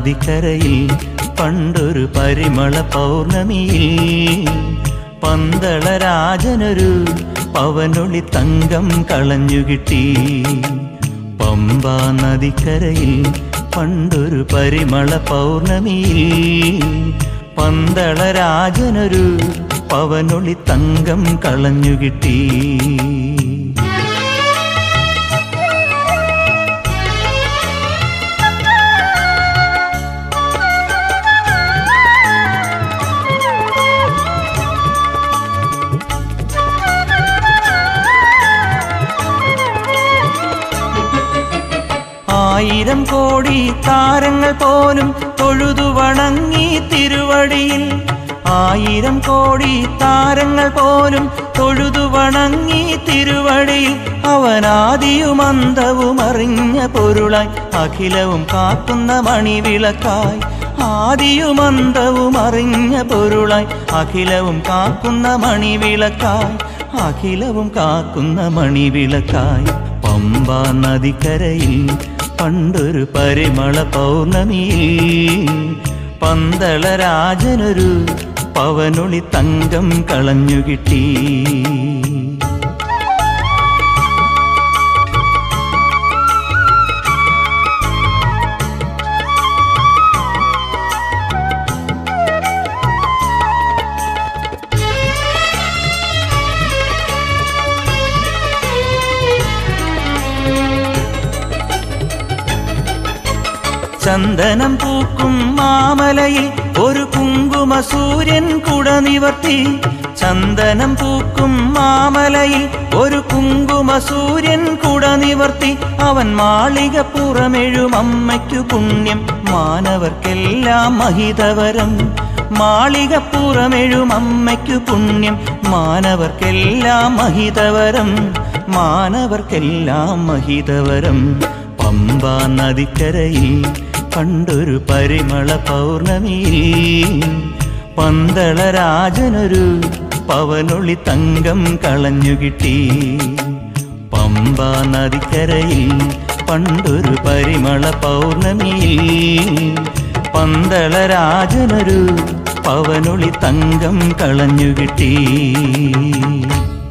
നദിക്കരയിൽ പണ്ടൊരു പരിമള പൗർണമിയിൽ പന്തള രാജനൊരു പവനൊളി തങ്കം കളഞ്ഞുകിട്ടി പമ്പാ നദിക്കരയിൽ പണ്ടൊരു പരിമള പൗർണമിയിൽ പന്തള രാജനൊരു പവനൊളി തങ്കം കളഞ്ഞുകിട്ടി ആയിരം കോടി താരങ്ങൾ പോലും തൊഴുതു വണങ്ങി തിരുവടിയിൽ ആയിരം കോടി താരങ്ങൾ പോലും തൊഴുതു വണങ്ങി തിരുവടിയിൽ അവനാദിയും അന്തവും അറിഞ്ഞ പൊരുളായി അഖിലവും കാക്കുന്ന മണിവിളക്കായി ആദിയും അന്തവും അറിഞ്ഞ പൊരുളായി അഖിലവും കാക്കുന്ന മണിവിളക്കായി അഖിലവും കാക്കുന്ന മണിവിളക്കായി പമ്പ നദിക്കരയിൽ പണ്ടൊരു പരിമള പൗർണമിയിൽ പന്തള രാജനൊരു പവനൊളി തങ്കം കളഞ്ഞുകിട്ടി ചന്ദനം പൂക്കും മാമലയിൽ ഒരു കുങ്കുമ സൂര്യൻ കുട നിവർത്തി ചന്ദനം പൂക്കും മാമലയിൽ ഒരു കുങ്കുമ സൂര്യൻ കുട നിവർത്തി അവൻ മാളിക പുറമെഴും അമ്മയ്ക്കു പുണ്യം മാനവർക്കെല്ലാം മഹിതവരം മാളിക പുറമെഴും അമ്മയ്ക്കു പുണ്യം മാനവർക്കെല്ലാം മഹിതവരം മാനവർക്കെല്ലാം മഹിതവരം പമ്പ നദിക്കരയിൽ പണ്ടൊരു പരിമള പൗർണമിയിൽ പന്തള രാജനൊരു പവനൊളി തങ്കം കളഞ്ഞുകിട്ടി പമ്പ നദിക്കരയിൽ പണ്ടൊരു പരിമള പൗർണമിയിൽ പന്തള രാജനൊരു പവനൊളി തങ്കം കളഞ്ഞുകിട്ടി